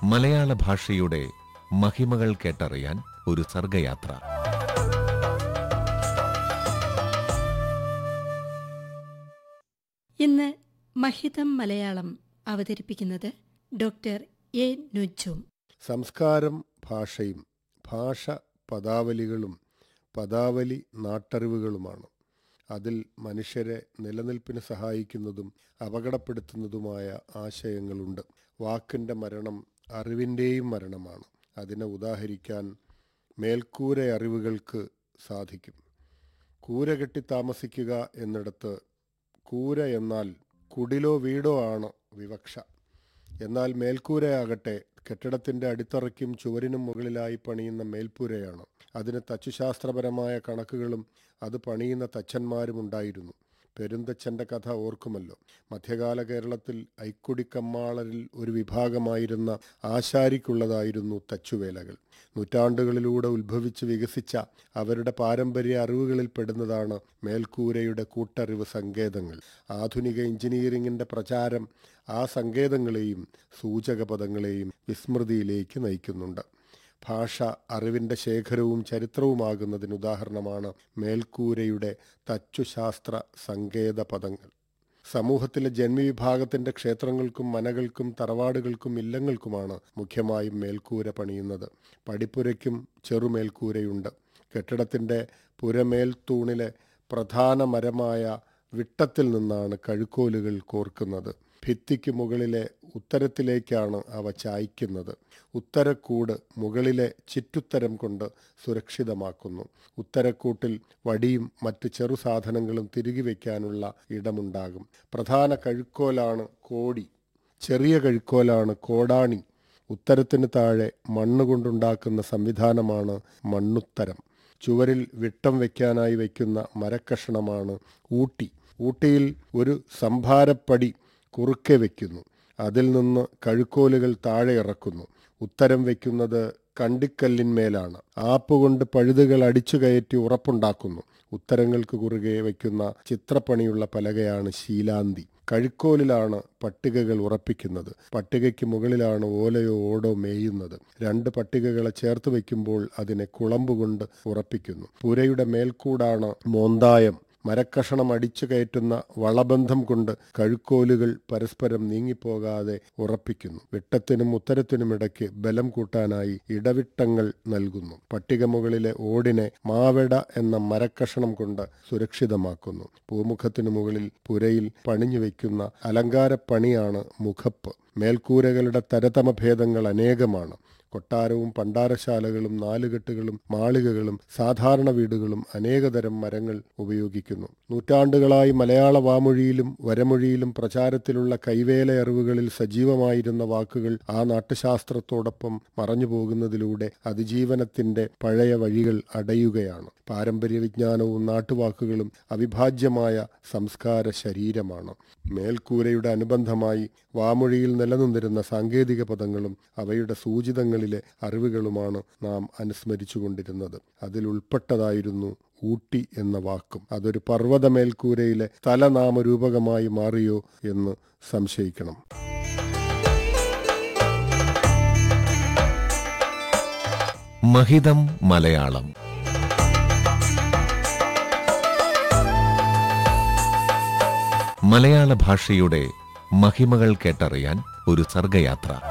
മലയാള ഭാഷയുടെ മഹിമകൾ കേട്ടറിയാൻ ഒരു സർഗയാത്ര ഇന്ന് മഹിതം മലയാളം അവതരിപ്പിക്കുന്നത് ഡോക്ടർ എ നുജും സംസ്കാരം ഭാഷയും ഭാഷ പദാവലികളും പദാവലി നാട്ടറിവുകളുമാണ് അതിൽ മനുഷ്യരെ നിലനിൽപ്പിന് സഹായിക്കുന്നതും അപകടപ്പെടുത്തുന്നതുമായ ആശയങ്ങളുണ്ട് വാക്കിൻ്റെ മരണം അറിവിൻ്റെയും മരണമാണ് അതിനെ ഉദാഹരിക്കാൻ മേൽക്കൂര അറിവുകൾക്ക് സാധിക്കും കൂര കെട്ടി താമസിക്കുക എന്നിടത്ത് കൂര എന്നാൽ കുടിലോ വീടോ ആണ് വിവക്ഷ എന്നാൽ മേൽക്കൂരയാകട്ടെ കെട്ടിടത്തിന്റെ അടിത്തറയ്ക്കും ചുവരിനും മുകളിലായി പണിയുന്ന മേൽപ്പൂരയാണ് അതിന് തച്ചുശാസ്ത്രപരമായ കണക്കുകളും അത് പണിയുന്ന തച്ചന്മാരും ഉണ്ടായിരുന്നു പെരുന്തച്ഛന്റെ കഥ ഓർക്കുമല്ലോ മധ്യകാല കേരളത്തിൽ ഐക്കുടിക്കമ്മാളരിൽ ഒരു വിഭാഗമായിരുന്ന ആശാരിക്കുള്ളതായിരുന്നു തച്ചുവേലകൾ നൂറ്റാണ്ടുകളിലൂടെ ഉത്ഭവിച്ച് വികസിച്ച അവരുടെ പാരമ്പര്യ അറിവുകളിൽ പെടുന്നതാണ് മേൽക്കൂരയുടെ കൂട്ടറിവ് സങ്കേതങ്ങൾ ആധുനിക എഞ്ചിനീയറിംഗിന്റെ പ്രചാരം ആ സങ്കേതങ്ങളെയും സൂചകപദങ്ങളെയും വിസ്മൃതിയിലേക്ക് നയിക്കുന്നുണ്ട് ഭാഷ അറിവിൻ്റെ ശേഖരവും ചരിത്രവുമാകുന്നതിന് ഉദാഹരണമാണ് മേൽക്കൂരയുടെ തച്ചുശാസ്ത്ര സങ്കേത പദങ്ങൾ സമൂഹത്തിലെ ജന്മിവിഭാഗത്തിന്റെ ക്ഷേത്രങ്ങൾക്കും മനകൾക്കും തറവാടുകൾക്കും ഇല്ലങ്ങൾക്കുമാണ് മുഖ്യമായും മേൽക്കൂര പണിയുന്നത് പടിപ്പുരയ്ക്കും ചെറുമേൽക്കൂരയുണ്ട് കെട്ടിടത്തിന്റെ പുരമേൽത്തൂണിലെ പ്രധാന മരമായ വിട്ടത്തിൽ നിന്നാണ് കഴുക്കോലുകൾ കോർക്കുന്നത് ഭിത്തിക്ക് മുകളിലെ ഉത്തരത്തിലേക്കാണ് അവ ചായ്ക്കുന്നത് ഉത്തരക്കൂട് മുകളിലെ ചിറ്റുത്തരം കൊണ്ട് സുരക്ഷിതമാക്കുന്നു ഉത്തരക്കൂട്ടിൽ വടിയും മറ്റ് ചെറു സാധനങ്ങളും തിരികെ വയ്ക്കാനുള്ള ഇടമുണ്ടാകും പ്രധാന കഴുക്കോലാണ് കോടി ചെറിയ കഴുക്കോലാണ് കോടാണി ഉത്തരത്തിന് താഴെ മണ്ണ് കൊണ്ടുണ്ടാക്കുന്ന സംവിധാനമാണ് മണ്ണുത്തരം ചുവരിൽ വിട്ടം വയ്ക്കാനായി വയ്ക്കുന്ന മരക്കഷണമാണ് ഊട്ടി ഊട്ടിയിൽ ഒരു സംഭാരപ്പടി കുറുക്കെ വയ്ക്കുന്നു അതിൽ നിന്ന് കഴുക്കോലുകൾ താഴെ ഇറക്കുന്നു ഉത്തരം വയ്ക്കുന്നത് കണ്ടിക്കല്ലിന്മേലാണ് ആപ്പ് കൊണ്ട് പഴുതുകൾ അടിച്ചു കയറ്റി ഉറപ്പുണ്ടാക്കുന്നു ഉത്തരങ്ങൾക്ക് കുറുകെ വയ്ക്കുന്ന ചിത്രപ്പണിയുള്ള പലകയാണ് ശീലാന്തി കഴുക്കോലിലാണ് പട്ടികകൾ ഉറപ്പിക്കുന്നത് പട്ടികയ്ക്ക് മുകളിലാണ് ഓലയോ ഓടോ മേയുന്നത് രണ്ട് പട്ടികകളെ ചേർത്ത് വയ്ക്കുമ്പോൾ അതിനെ കുളമ്പുകൊണ്ട് ഉറപ്പിക്കുന്നു പുരയുടെ മേൽക്കൂടാണ് മോന്തായം മരക്കഷണം അടിച്ചു കയറ്റുന്ന വളബന്ധം കൊണ്ട് കഴുക്കോലുകൾ പരസ്പരം നീങ്ങിപ്പോകാതെ ഉറപ്പിക്കുന്നു വിട്ടത്തിനും ഉത്തരത്തിനും ഇടയ്ക്ക് ബലം കൂട്ടാനായി ഇടവിട്ടങ്ങൾ നൽകുന്നു പട്ടിക മുകളിലെ ഓടിനെ മാവെട എന്ന മരക്കഷണം കൊണ്ട് സുരക്ഷിതമാക്കുന്നു പൂമുഖത്തിനു മുകളിൽ പുരയിൽ പണിഞ്ഞു വയ്ക്കുന്ന അലങ്കാരപ്പണിയാണ് മുഖപ്പ് മേൽക്കൂരകളുടെ തരതമ ഭേദങ്ങൾ അനേകമാണ് കൊട്ടാരവും പണ്ടാരശാലകളും നാലുകെട്ടുകളും മാളികകളും സാധാരണ വീടുകളും അനേകതരം മരങ്ങൾ ഉപയോഗിക്കുന്നു നൂറ്റാണ്ടുകളായി മലയാള വാമൊഴിയിലും വരമൊഴിയിലും പ്രചാരത്തിലുള്ള കൈവേല അറിവുകളിൽ സജീവമായിരുന്ന വാക്കുകൾ ആ നാട്ടുശാസ്ത്രത്തോടൊപ്പം മറഞ്ഞു പോകുന്നതിലൂടെ അതിജീവനത്തിന്റെ പഴയ വഴികൾ അടയുകയാണ് പാരമ്പര്യ വിജ്ഞാനവും നാട്ടുവാക്കുകളും അവിഭാജ്യമായ സംസ്കാര ശരീരമാണ് മേൽക്കൂരയുടെ അനുബന്ധമായി വാമൊഴിയിൽ നിലനിന്നിരുന്ന സാങ്കേതിക പദങ്ങളും അവയുടെ സൂചിതങ്ങളിലെ അറിവുകളുമാണ് നാം അനുസ്മരിച്ചുകൊണ്ടിരുന്നത് അതിൽ ഉൾപ്പെട്ടതായിരുന്നു ഊട്ടി എന്ന വാക്കും അതൊരു പർവ്വത മേൽക്കൂരയിലെ തലനാമരൂപകമായി മാറിയോ എന്ന് സംശയിക്കണം മഹിതം മലയാളം മലയാള ഭാഷയുടെ മഹിമകൾ കേട്ടറിയാൻ ഒരു സർഗയാത്ര